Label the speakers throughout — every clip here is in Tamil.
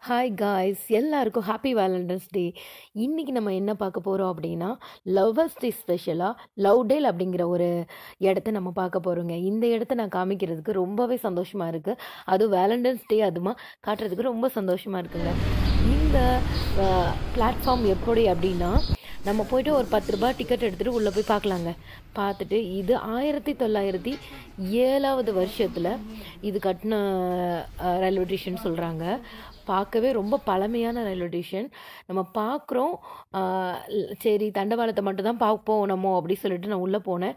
Speaker 1: ஹாய் காய்ஸ் எல்லாருக்கும் ஹாப்பி வேலண்டைன்ஸ் டே இன்றைக்கி நம்ம என்ன பார்க்க போகிறோம் அப்படின்னா லவ்வர்ஸ் டே ஸ்பெஷலாக லவ் டேல் அப்படிங்கிற ஒரு இடத்த நம்ம பார்க்க போகிறோங்க இந்த இடத்த நான் காமிக்கிறதுக்கு ரொம்பவே சந்தோஷமாக இருக்குது அதுவும் வேலண்டைன்ஸ் டே அதுமா காட்டுறதுக்கு ரொம்ப சந்தோஷமாக இருக்குங்க இந்த பிளாட்ஃபார்ம் எப்படி அப்படின்னா நம்ம போயிட்டு ஒரு பத்து ரூபாய் டிக்கெட் எடுத்துகிட்டு உள்ளே போய் பார்க்கலாங்க பார்த்துட்டு இது ஆயிரத்தி தொள்ளாயிரத்தி ஏழாவது வருஷத்தில் இது கட்டின ரயில்வே ஸ்டேஷன் சொல்கிறாங்க பார்க்கவே ரொம்ப பழமையான ரயில்வே ஸ்டேஷன் நம்ம பார்க்குறோம் சரி தண்டவாளத்தை மட்டும் தான் பார்ப்போம் நம்ம அப்படி சொல்லிட்டு நான் உள்ளே போனேன்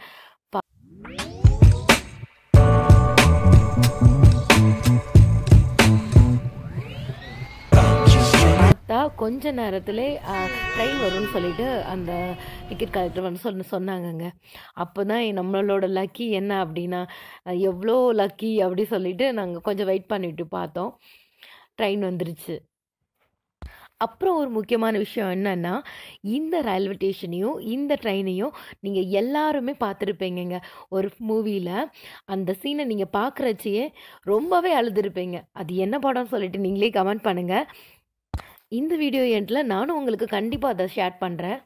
Speaker 1: பார்த்தா கொஞ்ச நேரத்திலே ட்ரெயின் வரும்னு சொல்லிட்டு அந்த டிக்கெட் கலெக்டர் வந்து சொன்ன சொன்னாங்கங்க அப்போ தான் நம்மளோட லக்கி என்ன அப்படின்னா எவ்வளோ லக்கி அப்படி சொல்லிட்டு நாங்கள் கொஞ்சம் வெயிட் பண்ணிட்டு பார்த்தோம் ட்ரெயின் வந்துருச்சு அப்புறம் ஒரு முக்கியமான விஷயம் என்னென்னா இந்த ரயில்வே ஸ்டேஷனையும் இந்த ட்ரெயினையும் நீங்கள் எல்லாருமே பார்த்துருப்பீங்கங்க ஒரு மூவியில் அந்த சீனை நீங்கள் பார்க்குறச்சியே ரொம்பவே அழுதுருப்பீங்க அது என்ன படம்னு சொல்லிட்டு நீங்களே கமெண்ட் பண்ணுங்கள் இந்த வீடியோ எண்டில் நானும் உங்களுக்கு கண்டிப்பாக அதை ஷேர் பண்ணுறேன்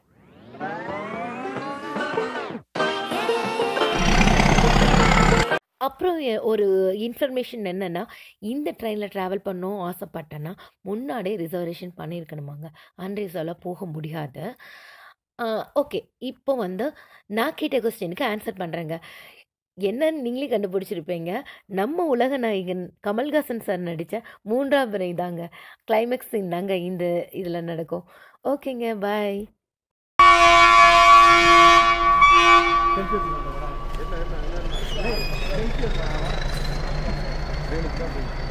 Speaker 1: அப்புறம் ஒரு இன்ஃபர்மேஷன் என்னென்னா இந்த ட்ரெயினில் ட்ராவல் பண்ணோம் ஆசைப்பட்டேன்னா முன்னாடியே ரிசர்வேஷன் பண்ணியிருக்கணுமாங்க அன்ரிசர்வில் போக முடியாது ஓகே இப்போ வந்து நான் கேட்ட கொஸ்டினுக்கு ஆன்சர் பண்ணுறேங்க என்னன்னு நீங்களே கண்டுபிடிச்சிருப்பீங்க நம்ம உலக நாயகன் கமல்ஹாசன் சார் நடித்த மூன்றாம் வினை தாங்க கிளைமேக்ஸ் சீன் தாங்க இந்த இதில் நடக்கும் ஓகேங்க பாய்
Speaker 2: என்ன என்ன என்ன என்ன